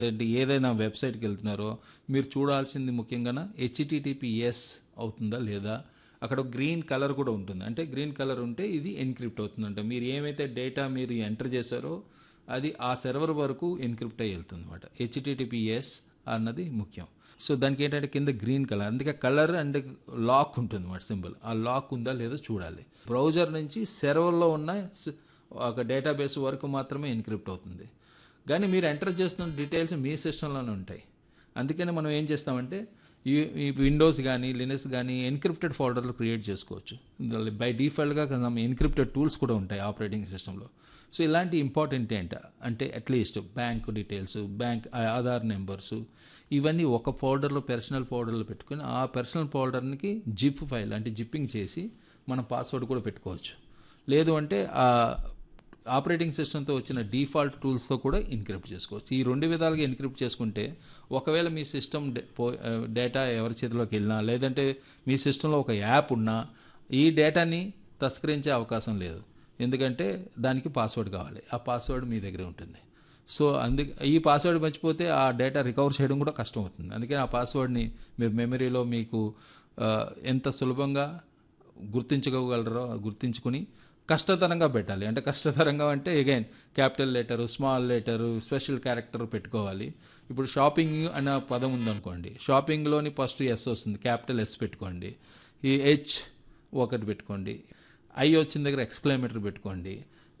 అంటే ఏదైనా వెబ్సైట్కి వెళ్తున్నారో మీరు చూడాల్సింది ముఖ్యంగా హెచ్టిటిపిఎస్ అవుతుందా లేదా అక్కడ గ్రీన్ కలర్ కూడా ఉంటుంది అంటే గ్రీన్ కలర్ ఉంటే ఇది ఎన్క్రిప్ట్ అవుతుందంట మీరు ఏమైతే డేటా మీరు ఎంటర్ చేశారో అది ఆ సర్వర్ వరకు ఎన్క్రిప్ట్ అయ్యి వెళ్తుంది అనమాట హెచ్టిటిపిఎస్ అన్నది ముఖ్యం సో దానికి ఏంటంటే కింద గ్రీన్ కలర్ అందుకే కలర్ అండ్ లాక్ ఉంటుంది అన్నమాట సింబల్ ఆ లాక్ ఉందా లేదో చూడాలి బ్రౌజర్ నుంచి సెర్వర్లో ఉన్న స- ఒక డేటాబేస్ వరకు మాత్రమే ఎన్క్రిప్ట్ అవుతుంది కానీ మీరు ఎంటర్ చేస్తున్న డీటెయిల్స్ మీ సిస్టంలోనే ఉంటాయి అందుకని మనం ఏం చేస్తామంటే ఈ ఈ విండోస్ కానీ లినక్స్ కానీ ఎన్క్రిప్టెడ్ ఫోల్డర్లు క్రియేట్ చేసుకోవచ్చు బై డిఫాల్ట్గా ఎన్క్రిప్టెడ్ టూల్స్ కూడా ఉంటాయి ఆపరేటింగ్ సిస్టంలో సో ఇలాంటి ఇంపార్టెంట్ ఏంట అంటే at least bank details bank Aadhaar numbers ఇవన్నీ ఒక ఫోల్డర్లో పర్సనల్ ఫోల్డర్లో పెట్టుకొని ఆ పర్సనల్ ఫోల్డర్కి జిప్ ఫైల్ అంటే జిప్పింగ్ చేసి మన పాస్వర్డ్ కూడా పెట్టుకోవచ్చు లేదు అంటే ఆ ఆపరేటింగ్ సిస్టమ్తో వచ్చిన డిఫాల్ట్ టూల్స్తో కూడా ఎన్క్రిప్ట్ చేసుకోవచ్చు ఈ రెండు విధాలుగా ఎన్క్రిప్ట్ చేసుకుంటే ఒకవేళ మీ సిస్టమ్ డేటా ఎవరి చేతిలోకి వెళ్ళినా లేదంటే మీ సిస్టంలో ఒక యాప్ ఉన్నా ఈ డేటాని తస్కరించే అవకాశం లేదు ఎందుకంటే దానికి పాస్వర్డ్ కావాలి ఆ పాస్వర్డ్ మీ దగ్గర ఉంటుంది సో అందు ఈ పాస్వర్డ్ మర్చిపోతే ఆ డేటా రికవర్ చేయడం కూడా కష్టం అవుతుంది అందుకని ఆ పాస్వర్డ్ని మీరు మెమరీలో మీకు ఆ, ఎంత సులభంగా గుర్తించగలరో గుర్తించుకుని కష్టతరంగా పెట్టాలి అంటే కష్టతరంగా అంటే again capital letter small letter special character పెట్టుకోవాలి ఇప్పుడు షాపింగ్ అన్న పదం ఉందనుకోండి షాపింగ్లోని ఫస్ట్ ఎస్ వస్తుంది క్యాపిటల్ ఎస్ పెట్టుకోండి ఈ హెచ్ ఒకటి పెట్టుకోండి ఐ వచ్చిన దగ్గర ఎక్స్క్లమేటర్ పెట్టుకోండి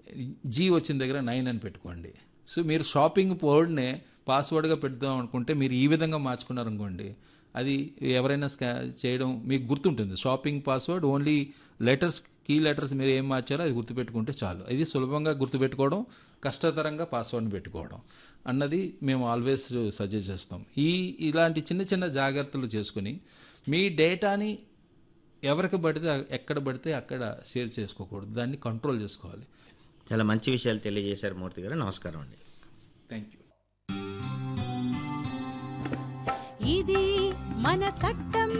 జీ వచ్చిన దగ్గర నైన్ అని పెట్టుకోండి సో మీరు షాపింగ్ వర్డ్నే పాస్వర్డ్గా పెడదాం అనుకుంటే మీరు ఈ విధంగా మార్చుకున్నారనుకోండి అది ఎవరైనా స్కా చేయడం మీకు గుర్తుంటుంది షాపింగ్ పాస్వర్డ్ ఓన్లీ లెటర్స్ కీ లెటర్స్ మీరు ఏం మార్చారో అది గుర్తుపెట్టుకుంటే చాలు ఇది సులభంగా గుర్తుపెట్టుకోవడం కష్టతరంగా పాస్వర్డ్ని పెట్టుకోవడం అన్నది మేము ఆల్వేస్ సజెస్ట్ చేస్తాం ఈ ఇలాంటి చిన్న చిన్న జాగ్రత్తలు చేసుకుని మీ డేటాని ఎవరికి పడితే ఎక్కడ పడితే అక్కడ షేర్ చేసుకోకూడదు దాన్ని కంట్రోల్ చేసుకోవాలి చాలా మంచి విషయాలు తెలియజేశారు మూర్తి గారు నమస్కారం అండి థ్యాంక్ యూ ఇది మన చట్టం